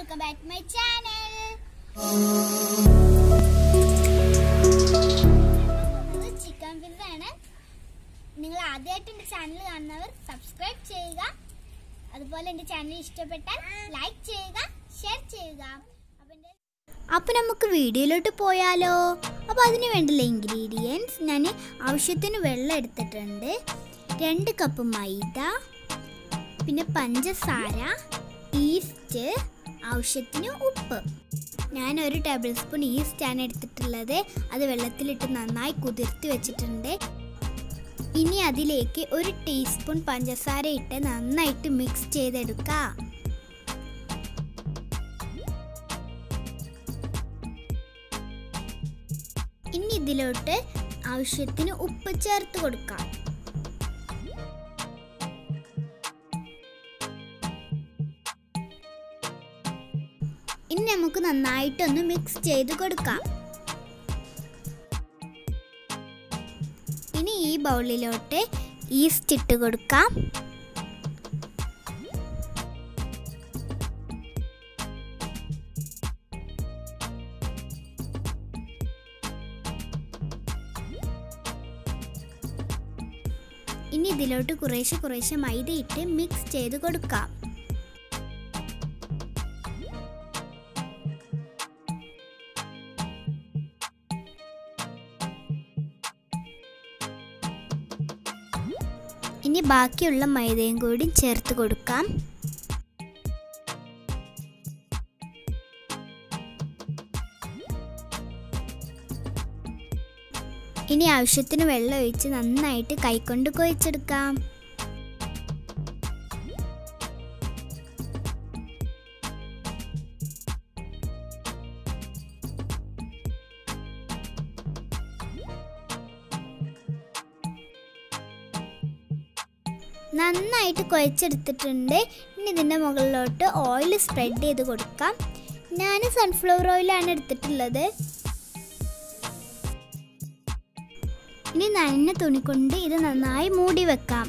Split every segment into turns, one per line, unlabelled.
welcome back my channel chicken പിസ്സയാണ് നിങ്ങൾ ആദ്യമായിട്ട് എൻ്റെ ചാനൽ കാണുന്നവർ സബ്സ്ക്രൈബ് ചെയ്യുക അതുപോലെ എൻ്റെ ചാനൽ ഇഷ്ടപ്പെട്ടാൽ ലൈക്ക് ചെയ്യുക ഷെയർ ചെയ്യുക അപ്പം എൻ്റെ അപ്പോൾ നമുക്ക് വീഡിയോയിലോട്ട് പോയാലോ അപ്പോൾ അതിന് വേണ്ടുള്ള ഇൻഗ്രീഡിയൻസ് ഞാൻ ആവശ്യത്തിന് വെള്ളം എടുത്തിട്ടുണ്ട് രണ്ട് കപ്പ് മൈദ പിന്നെ പഞ്ചസാര ഈസ്റ്റ് ആവശ്യത്തിന് ഉപ്പ് ഞാൻ ഒരു ടേബിൾ സ്പൂൺ ഈസ്റ്റാണ് എടുത്തിട്ടുള്ളത് അത് വെള്ളത്തിലിട്ട് നന്നായി കുതിർത്തി വെച്ചിട്ടുണ്ട് ഇനി അതിലേക്ക് ഒരു ടീസ്പൂൺ പഞ്ചസാര ഇട്ട് നന്നായിട്ട് മിക്സ് ചെയ്തെടുക്കാം ഇനി ഇതിലോട്ട് ആവശ്യത്തിന് ഉപ്പ് ചേർത്ത് കൊടുക്കാം ഇനി നമുക്ക് നന്നായിട്ടൊന്ന് മിക്സ് ചെയ്ത് കൊടുക്കാം ഇനി ഈ ബൗളിലോട്ട് ഈസ്റ്റ് ഇട്ട് കൊടുക്കാം ഇനി ഇതിലോട്ട് കുറേശ്ശെ കുറേശ്ശെ മൈദ ഇട്ട് മിക്സ് ചെയ്ത് കൊടുക്കാം ഇനി ബാക്കിയുള്ള മൈദയും കൂടി ചേർത്ത് കൊടുക്കാം ഇനി ആവശ്യത്തിന് വെള്ളം ഒഴിച്ച് നന്നായിട്ട് കൈകൊണ്ട് കുഴച്ചെടുക്കാം നന്നായിട്ട് കുഴച്ചെടുത്തിട്ടുണ്ട് ഇനി ഇതിൻ്റെ മുകളിലോട്ട് ഓയിൽ സ്പ്രെഡ് ചെയ്ത് കൊടുക്കാം ഞാൻ സൺഫ്ലവർ ഓയിലാണ് എടുത്തിട്ടുള്ളത് ഇനി നനഞ്ഞ തുണി കൊണ്ട് ഇത് നന്നായി മൂടി വെക്കാം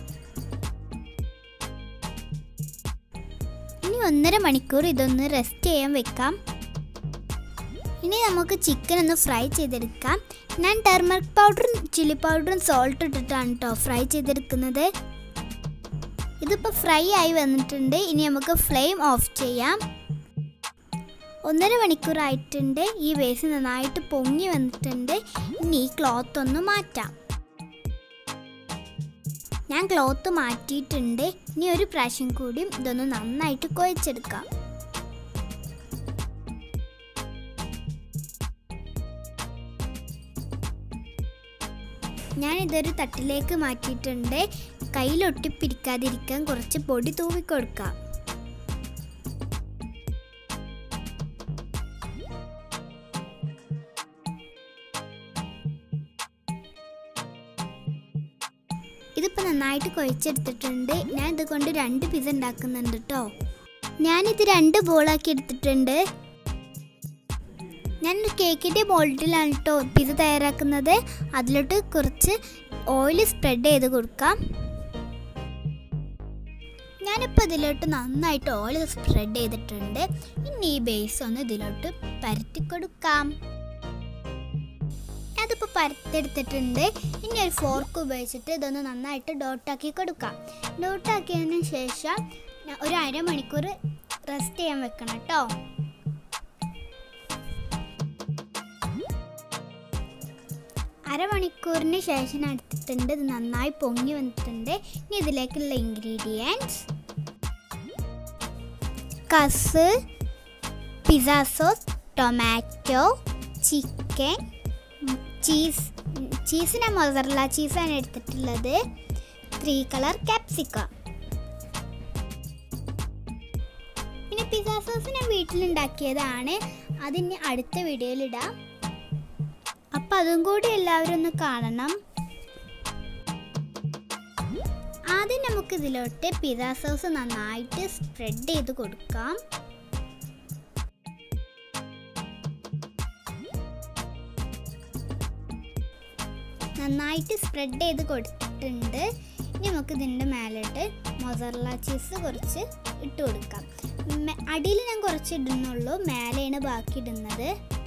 ഇനി ഒന്നര മണിക്കൂർ ഇതൊന്ന് റെസ്റ്റ് ചെയ്യാൻ വെക്കാം ഇനി നമുക്ക് ചിക്കൻ ഒന്ന് ഫ്രൈ ചെയ്തെടുക്കാം ഞാൻ ടെർമറിക് പൗഡറും ചില്ലി പൗഡറും സോൾട്ട് ഇട്ടിട്ടാണ് കേട്ടോ ഫ്രൈ ചെയ്തെടുക്കുന്നത് ഇതിപ്പോൾ ഫ്രൈ ആയി വന്നിട്ടുണ്ട് ഇനി നമുക്ക് ഫ്ലെയിം ഓഫ് ചെയ്യാം ഒന്നര മണിക്കൂറായിട്ടുണ്ട് ഈ വേസ് നന്നായിട്ട് പൊങ്ങി വന്നിട്ടുണ്ട് ഇനി ഈ ക്ലോത്ത് ഒന്ന് മാറ്റാം ഞാൻ ക്ലോത്ത് മാറ്റിയിട്ടുണ്ട് ഇനി ഒരു പ്രാവശ്യം കൂടി ഇതൊന്ന് നന്നായിട്ട് കുഴച്ചെടുക്കാം ഞാൻ ഇതൊരു തട്ടിലേക്ക് മാറ്റിയിട്ടുണ്ട് കയ്യിലൊട്ടിപ്പിരിക്കാതിരിക്കാൻ കുറച്ച് പൊടി തൂവിക്കൊടുക്കാം ഇതിപ്പോൾ നന്നായിട്ട് കുഴച്ചെടുത്തിട്ടുണ്ട് ഞാൻ ഇതുകൊണ്ട് രണ്ട് പിസ ഉണ്ടാക്കുന്നുണ്ട് കേട്ടോ ഞാനിത് രണ്ട് ബോളാക്കി എടുത്തിട്ടുണ്ട് ഞാൻ കേക്കിൻ്റെ മോൾഡിലാണ് കേട്ടോ പിസ തയ്യാറാക്കുന്നത് അതിലോട്ട് കുറച്ച് ഓയിൽ സ്പ്രെഡ് ചെയ്ത് കൊടുക്കാം ഞാനിപ്പോൾ ഇതിലോട്ട് നന്നായിട്ട് ഓയിൽ സ്പ്രെഡ് ചെയ്തിട്ടുണ്ട് ഇനി ഈ ബേസ് ഒന്ന് ഇതിലോട്ട് പരത്തി കൊടുക്കാം അതിപ്പോൾ പരത്തെടുത്തിട്ടുണ്ട് ഇനി ഒരു ഫോർക്ക് ഉപയോഗിച്ചിട്ട് ഇതൊന്ന് നന്നായിട്ട് ഡോട്ടാക്കി കൊടുക്കാം ഡോട്ടാക്കിയതിന് ശേഷം ഞാൻ ഒരു അരമണിക്കൂർ റെസ്റ്റ് ചെയ്യാൻ വെക്കണം കേട്ടോ അരമണിക്കൂറിന് ശേഷം ഞാൻ എടുത്തിട്ടുണ്ട് ഇത് നന്നായി പൊങ്ങി വന്നിട്ടുണ്ട് ഇനി ഇതിലേക്കുള്ള ഇൻഗ്രീഡിയൻസ് കസ് pizza sauce tomato chicken cheese ചീസിന് മൊസറല്ല ചീസാണ് എടുത്തിട്ടുള്ളത് ത്രീ കളർ ക്യാപ്സിക്കം പിന്നെ പിസ്സ സോസ് ഞാൻ വീട്ടിലുണ്ടാക്കിയതാണ് അതിന് അടുത്ത വീഡിയോയിലിടാം അപ്പം അതും കൂടി എല്ലാവരും ഒന്ന് കാണണം ആദ്യം നമുക്ക് ഇതിലോട്ട് പിസ്സ സോസ് നന്നായിട്ട് സ്പ്രെഡ് ചെയ്ത് കൊടുക്കാം നന്നായിട്ട് സ്പ്രെഡ് ചെയ്ത് കൊടുത്തിട്ടുണ്ട് ഇനി നമുക്ക് ഇതിൻ്റെ മേലോട്ട് മൊസറല ചീസ് കുറച്ച് ഇട്ട് കൊടുക്കാം അടിയിൽ ഞാൻ കുറച്ച് ഇടുന്നുള്ളൂ മേലെയാണ് ബാക്കി ഇടുന്നത്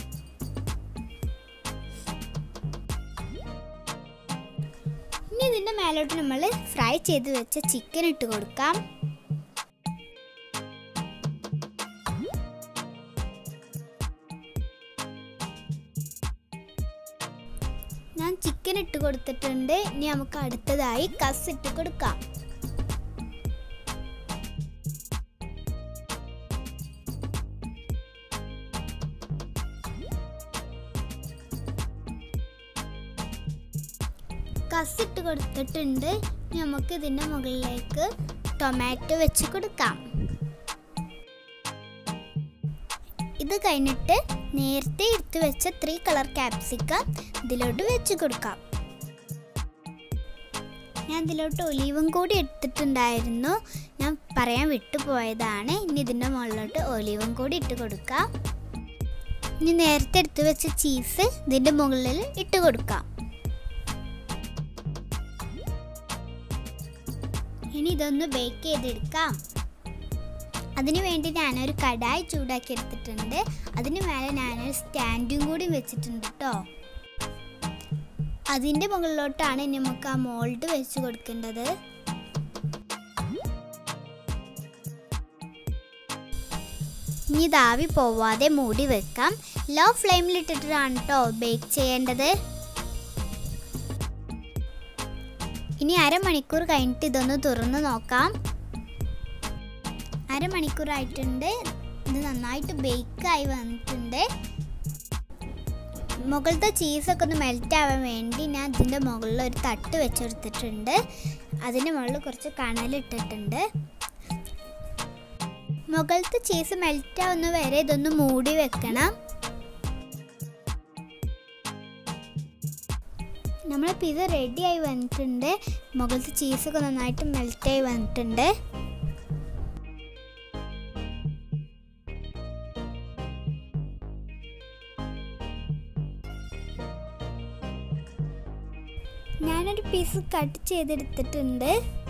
ഇനി ഇതിൻ്റെ മേലോട്ട് നമ്മൾ ഫ്രൈ ചെയ്ത് വെച്ച ചിക്കൻ ഇട്ട് കൊടുക്കാം ഞാൻ ചിക്കൻ ഇട്ട് കൊടുത്തിട്ടുണ്ട് ഇനി നമുക്ക് അടുത്തതായി കസ് ഇട്ട് കൊടുക്കാം കസ് ഇട്ട് കൊടുത്തിട്ടുണ്ട് ഇനി നമുക്ക് ഇതിൻ്റെ മുകളിലേക്ക് ടൊമാറ്റോ വെച്ച് കൊടുക്കാം ഇത് കഴിഞ്ഞിട്ട് നേരത്തെ എടുത്തു വെച്ച ത്രീ കളർ ക്യാപ്സിക്കം ഇതിലോട്ട് വെച്ച് കൊടുക്കാം ഞാൻ ഇതിലോട്ട് ഒലീവും കൂടി എടുത്തിട്ടുണ്ടായിരുന്നു ഞാൻ പറയാൻ വിട്ടുപോയതാണ് ഇനി ഇതിൻ്റെ മുകളിലോട്ട് ഒലീവും കൂടി ഇട്ട് കൊടുക്കാം ഇനി നേരത്തെ എടുത്തു വെച്ച ചീസ് ഇതിൻ്റെ മുകളിൽ ഇട്ട് കൊടുക്കാം ഇനി ഇതൊന്ന് ബേക്ക് ചെയ്തെടുക്കാം അതിനു വേണ്ടി ഞാനൊരു കടായി ചൂടാക്കി എടുത്തിട്ടുണ്ട് അതിന് മേലെ ഞാനൊരു സ്റ്റാൻഡും കൂടി വെച്ചിട്ടുണ്ട് കേട്ടോ അതിൻ്റെ മുകളിലോട്ടാണ് ഇനി നമുക്ക് ആ മോൾഡ് വെച്ച് കൊടുക്കേണ്ടത് ഇനി ഇതാവി പോവാതെ മൂടി വെക്കാം ലോ ഫ്ലെയിമിലിട്ടിട്ടാണ് കേട്ടോ ബേക്ക് ചെയ്യേണ്ടത് ഇനി അരമണിക്കൂർ കഴിഞ്ഞിട്ട് ഇതൊന്ന് തുറന്ന് നോക്കാം അരമണിക്കൂറായിട്ടുണ്ട് ഇത് നന്നായിട്ട് ബേക്കായി വന്നിട്ടുണ്ട് മുകളിലത്തെ ചീസൊക്കെ ഒന്ന് മെൽറ്റ് ആവാൻ വേണ്ടി ഞാൻ ഇതിൻ്റെ മുകളിൽ ഒരു തട്ട് വെച്ചെടുത്തിട്ടുണ്ട് അതിൻ്റെ മുകളിൽ കുറച്ച് കണലിട്ടിട്ടുണ്ട് മുകളിലത്തെ ചീസ് മെൽറ്റ് ആവുന്ന വരെ ഇതൊന്ന് മൂടി വെക്കണം നമ്മളെ പിസ റെഡി ആയി വന്നിട്ടുണ്ട് മുകളിലത്തെ ചീസൊക്കെ നന്നായിട്ട് മെൽറ്റായി വന്നിട്ടുണ്ട് ഞാനൊരു പീസ് കട്ട് ചെയ്തെടുത്തിട്ടുണ്ട്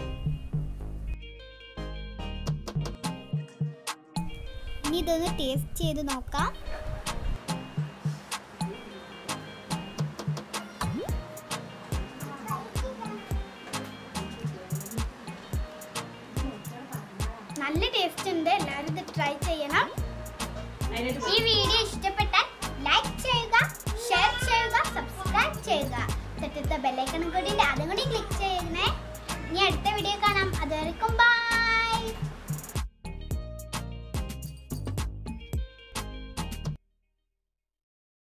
ഇനി ഇതൊന്ന് ടേസ്റ്റ് ചെയ്ത് നോക്കാം നല്ല ടേസ്റ്റ് ഉണ്ട് എല്ലാവരും ഇത് ട്രൈ ചെയ്യണം ഈ വീഡിയോ ഇഷ്ടപ്പെട്ടാൽ ലൈക്ക് ചെയ്യുക ഷെയർ ചെയ്യുക സബ്സ്ക്രൈബ് ചെയ്യുക തൊട്ടടുത്ത ബെല്ലൈക്കണും കൂടി ഉണ്ട് അതും കൂടി ക്ലിക്ക്